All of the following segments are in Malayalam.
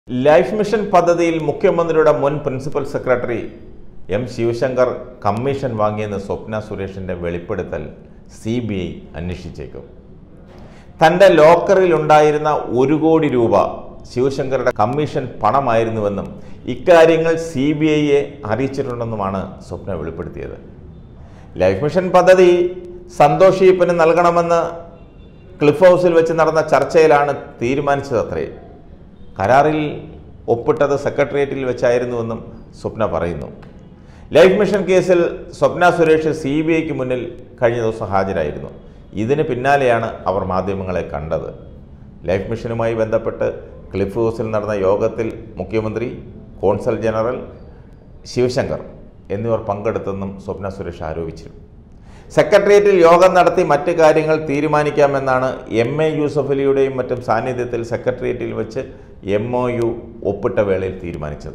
ലൈഫ് മിഷൻ പദ്ധതിയിൽ മുഖ്യമന്ത്രിയുടെ മുൻ principal secretary M Sivasankar commission വാങ്ങിയെന്ന് സ്വപ്ന സുരേഷിന്റെ വെളിപ്പെടുത്തൽ സി ബി ഐ അന്വേഷിച്ചേക്കും തന്റെ ലോക്കറിൽ ഉണ്ടായിരുന്ന ഒരു കോടി രൂപ ശിവശങ്കറുടെ കമ്മീഷൻ പണമായിരുന്നുവെന്നും ഇക്കാര്യങ്ങൾ സി ബി ഐയെ അറിയിച്ചിട്ടുണ്ടെന്നുമാണ് സ്വപ്ന വെളിപ്പെടുത്തിയത് ലൈഫ് മിഷൻ പദ്ധതി സന്തോഷ് ഈപ്പന് നൽകണമെന്ന് ക്ലിഫ് ഹൗസിൽ വെച്ച് നടന്ന ചർച്ചയിലാണ് തീരുമാനിച്ചതത്രേ കരാറിൽ ഒപ്പിട്ടത് സെക്രട്ടേറിയറ്റിൽ വെച്ചായിരുന്നുവെന്നും സ്വപ്ന പറയുന്നു ലൈഫ് മിഷൻ കേസിൽ സ്വപ്ന സുരേഷ് സി ബി ഐക്ക് മുന്നിൽ കഴിഞ്ഞ ദിവസം ഹാജരായിരുന്നു ഇതിന് പിന്നാലെയാണ് അവർ മാധ്യമങ്ങളെ കണ്ടത് ലൈഫ് മിഷനുമായി ബന്ധപ്പെട്ട് ക്ലിഫ് ഹൗസിൽ നടന്ന യോഗത്തിൽ മുഖ്യമന്ത്രി കോൺസൽ ജനറൽ ശിവശങ്കർ എന്നിവർ പങ്കെടുത്തെന്നും സ്വപ്ന സുരേഷ് ആരോപിച്ചിരുന്നു സെക്രട്ടേറിയറ്റിൽ യോഗം നടത്തി മറ്റ് കാര്യങ്ങൾ തീരുമാനിക്കാമെന്നാണ് എം എ യൂസഫലിയുടെയും മറ്റും സാന്നിധ്യത്തിൽ സെക്രട്ടേറിയറ്റിൽ വെച്ച് എം ഒ യു ഒപ്പിട്ട വേളയിൽ തീരുമാനിച്ചത്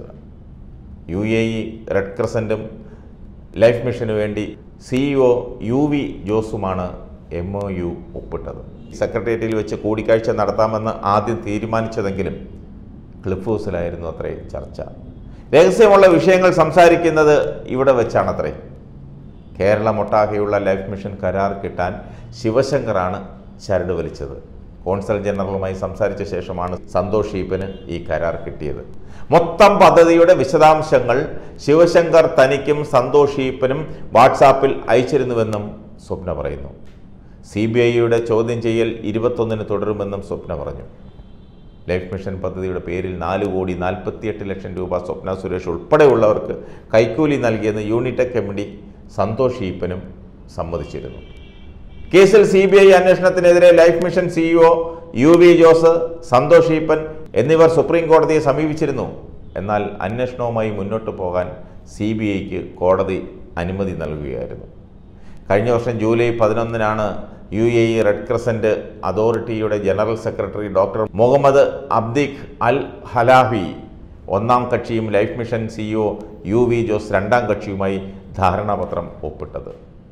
യു എ ഇ റെഡ് ക്രസൻറ്റും ലൈഫ് മിഷനു വേണ്ടി സിഇഒ യു വി ജോസുമാണ് എം ഒ യു ഒപ്പിട്ടത് സെക്രട്ടേറിയറ്റിൽ വെച്ച് കൂടിക്കാഴ്ച നടത്താമെന്ന് ആദ്യം തീരുമാനിച്ചതെങ്കിലും ക്ലിഫ് ഹൗസിലായിരുന്നു അത്രേ ചർച്ച രഹസ്യമുള്ള വിഷയങ്ങൾ സംസാരിക്കുന്നത് ഇവിടെ വെച്ചാണത്രേ കേരളമൊട്ടാകെയുള്ള ലൈഫ് മിഷൻ കരാർ കിട്ടാൻ ശിവശങ്കറാണ് ചരട് വലിച്ചത് കോൺസൽ ജനറലുമായി സംസാരിച്ച ശേഷമാണ് സന്തോഷ് ഈപ്പന് ഈ കരാർ കിട്ടിയത് മൊത്തം പദ്ധതിയുടെ വിശദാംശങ്ങൾ ശിവശങ്കർ തനിക്കും സന്തോഷ് ഈപ്പനും വാട്സാപ്പിൽ അയച്ചിരുന്നുവെന്നും സ്വപ്ന പറയുന്നു സി ബി ഐയുടെ ചോദ്യം ചെയ്യൽ ഇരുപത്തൊന്നിന് തുടരുമെന്നും സ്വപ്ന പറഞ്ഞു ലൈഫ് മിഷൻ പദ്ധതിയുടെ പേരിൽ നാല് കോടി നാൽപ്പത്തിയെട്ട് ലക്ഷം രൂപ സ്വപ്ന സുരേഷ് ഉൾപ്പെടെയുള്ളവർക്ക് കൈക്കൂലി നൽകിയെന്ന് യൂണിടെക് എം ഡി സന്തോഷ് ഈപ്പനും സമ്മതിച്ചിരുന്നു കേസിൽ സി ബി ഐ അന്വേഷണത്തിനെതിരെ life mission CEO U V Jose Santhosh Eapen എന്നിവർ സുപ്രീം കോടതിയെ സമീപിച്ചിരുന്നു എന്നാൽ അന്വേഷണവുമായി മുന്നോട്ട് പോകാൻ സി ബി ഐക്ക് കോടതി അനുമതി നൽകുകയായിരുന്നു കഴിഞ്ഞ വർഷം ജൂലൈ പതിനൊന്നിനാണ് യു എ ഇ റെഡ് ക്രസൻറ്റ് അതോറിറ്റിയുടെ general secretary doctor Muhammad Abdiq Al Halahi ഒന്നാം കക്ഷിയും life mission CEO U V Jose രണ്ടാം കക്ഷിയുമായി ധാരണാപത്രം ഒപ്പിട്ടത്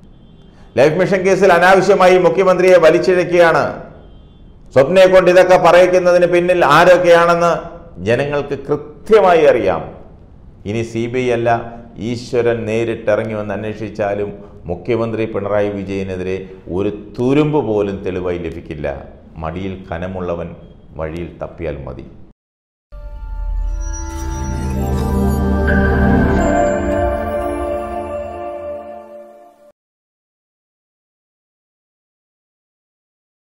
ലൈഫ് മിഷൻ കേസിൽ അനാവശ്യമായി മുഖ്യമന്ത്രിയെ വലിച്ചിഴക്കുകയാണ് സ്വപ്നയെ കൊണ്ട് ഇതൊക്കെ പറയിക്കുന്നതിന് പിന്നിൽ ആരൊക്കെയാണെന്ന് ജനങ്ങൾക്ക് കൃത്യമായി അറിയാം ഇനി സി ബി ഐ അല്ല ഈശ്വരൻ നേരിട്ടിറങ്ങി വന്ന് അന്വേഷിച്ചാലും മുഖ്യമന്ത്രി പിണറായി വിജയനെതിരെ ഒരു തുരുമ്പ് പോലും തെളിവായി ലഭിക്കില്ല മടിയിൽ കനമുള്ളവൻ വഴിയിൽ തപ്പിയാൽ മതി